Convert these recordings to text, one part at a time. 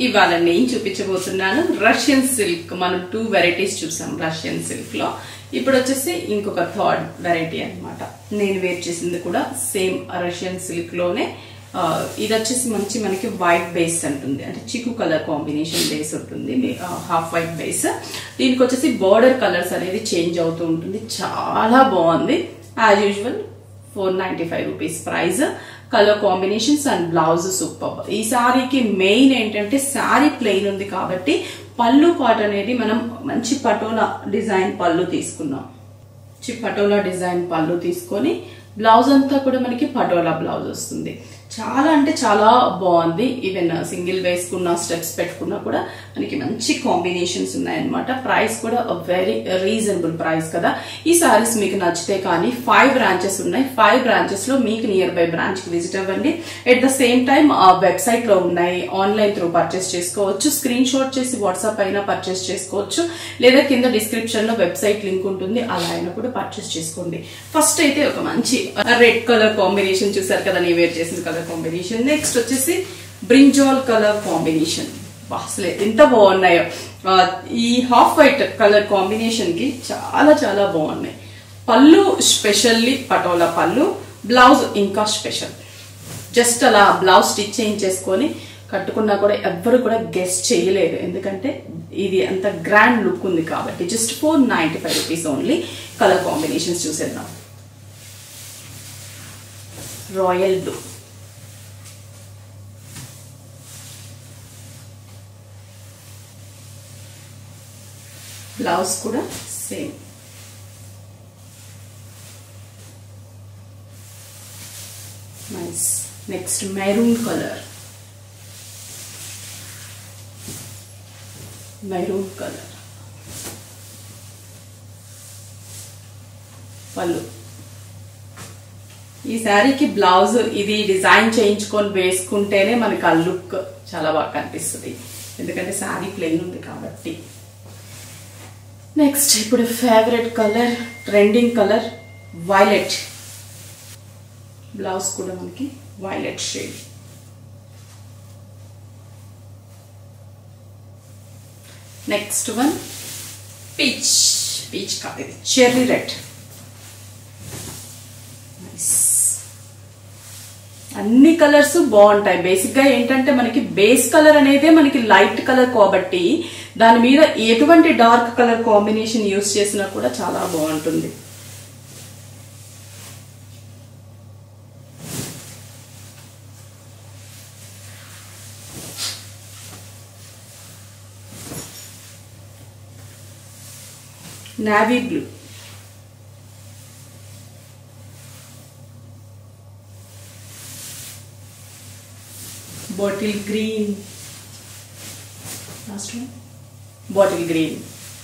ఇవాళ నేను చూపించబోతున్నాను రష్యన్ సిల్క్ మనం టూ వెరైటీస్ చూసాం రష్యన్ సిల్క్ లో ఇప్పుడు వచ్చేసి ఇంకొక థర్డ్ వెరైటీ అన్నమాట నేను వేర్ చేసింది కూడా సేమ్ రష్యన్ సిల్క్ లోనే ఆ, ఇది వచ్చేసి మంచి మనకి వైట్ బేస్ ఉంటుంది అంటే చిక్కు కలర్ కాంబినేషన్ బేస్ ఉంటుంది హాఫ్ వైట్ బేస్ దీనికి వచ్చేసి బార్డర్ కలర్స్ అనేది చేంజ్ అవుతూ ఉంటుంది చాలా బాగుంది as usual four ninety five rupees price colour combinations and blouse super ఈ సారీకి మెయిన్ ఏంటంటే సారీ ప్లెయిన్ ఉంది కాబట్టి పళ్ళు పాట్ అనేది మనం మంచి పటోలా డిజైన్ పళ్ళు తీసుకున్నాం మంచి పటోలా డిజైన్ పళ్ళు తీసుకొని బ్లౌజ్ అంతా కూడా మనకి పటోలా బ్లౌజ్ వస్తుంది చాలా అంటే చాలా బాగుంది ఈవెన్ సింగిల్ వేసుకున్న స్టెప్స్ పెట్టుకున్నా కూడా మనకి మంచి కాంబినేషన్స్ ఉన్నాయన్నమాట ప్రైస్ కూడా వెరీ రీజనబుల్ ప్రైస్ కదా ఈ సారీస్ మీకు నచ్చితే కానీ ఫైవ్ బ్రాంచెస్ ఉన్నాయి ఫైవ్ బ్రాంచెస్ లో మీకు నియర్ బై బ్రాంచ్ కి విజిట్ అవ్వండి at the same time website లో ఉన్నాయి ఆన్లైన్ త్రూ పర్చేస్ చేసుకోవచ్చు స్క్రీన్ షాట్ చేసి వాట్సాప్ అయినా పర్చేస్ చేసుకోవచ్చు లేదా కింద డిస్క్రిప్షన్ లో వెబ్సైట్ లింక్ ఉంటుంది అలా అయినా కూడా పర్చేస్ చేసుకోండి ఫస్ట్ అయితే ఒక మంచి రెడ్ కలర్ కాంబినేషన్ చూసారు కదా నేను వేర్ చేసిన కలర్ కాంబినేషన్ నెక్స్ట్ వచ్చేసి బ్రింజాల్ కలర్ కాంబినేషన్ అసలు ఎంత బాగున్నాయో ఆ, ఈ హాఫ్ వైట్ కలర్ కాంబినేషన్ కి చాలా చాలా బాగున్నాయి పళ్ళు స్పెషల్లీ పటోలా పళ్ళు బ్లౌజ్ ఇంకా స్పెషల్ జస్ట్ అలా బ్లౌజ్ స్టిచ్ చేయించేసుకొని కట్టుకున్నా కూడా ఎవ్వరు కూడా గెస్ట్ చేయలేరు ఎందుకంటే ఇది అంత గ్రాండ్ లుక్ ఉంది కాబట్టి just four ninety five rupees only colour combinations చూసేద్దాం రాయల్ బ్లూ బ్లౌజ్ కూడా same nice next maroon colour maroon colour పళ్ళు ఈ శారీకి బ్లౌజ్ ఇది డిజైన్ చేయించుకొని వేసుకుంటేనే మనకి ఆ లుక్ చాలా బాగా కనిపిస్తుంది ఎందుకంటే శారీ ప్లెయిన్ ఉంది కాబట్టి నెక్స్ట్ ఇప్పుడు favourite colour trending colour violet blouse కూడా మనకి violet shade next one peach peach కాదు ఇది చెర్రీ రెడ్ అన్ని కలర్స్ బాగుంటాయి బేసిక్ గా ఏంటంటే మనకి బేస్ కలర్ అనేదే మనకి లైట్ కలర్ కాబట్టి దాని మీద ఎటువంటి డార్క్ కలర్ కాంబినేషన్ యూస్ చేసినా కూడా చాలా బాగుంటుంది navy blue bottle green last one bottle green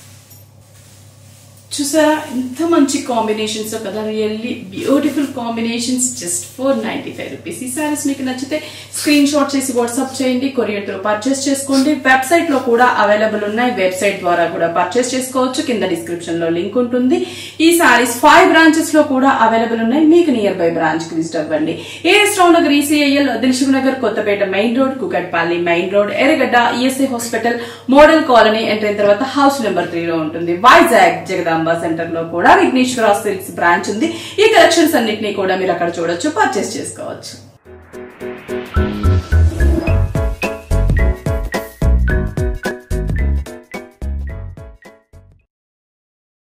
చూసారా ఎంత మంచి కాంబినేషన్స్ కదా really beautiful combinations just four ninety five rupees ఈ సారీస్ మీకు నచ్చితే స్క్రీన్ షాట్ చేసి వాట్సాప్ చేయండి కొరియర్ తో పర్చేస్ చేసుకోండి వెబ్సైట్ లో కూడా అవైలబుల్ ఉన్నాయి వెబ్సైట్ ద్వారా కూడా పర్చేస్ చేసుకోవచ్చు కింద డిస్క్రిప్షన్ లో లింక్ ఉంటుంది ఈ సారీస్ ఫైవ్ బ్రాంచెస్ లో కూడా అవైలబుల్ ఉన్నాయి మీకు నియర్ బై బ్రాంచ్ కి విజిట్ అవ్వండి ఏఎస్ రౌండ్ Nagar ECIL Dilsukh Nagar Kothapet main road Kukatpally main road Erragadda ESI hospital model colony enter అయిన తర్వాత హౌస్ నెంబర్ త్రీ లో ఉంటుంది వైజాగ్ జగదాంబ సెంటర్ లో కూడా విఘ్నేశ్వర సిల్క్స్ బ్రాంచ్ ఉంది ఈ కలెక్షన్స్ అన్నిటినీ కూడా మీరు అక్కడ చూడొచ్చు పర్చేస్ చేసుకోవచ్చు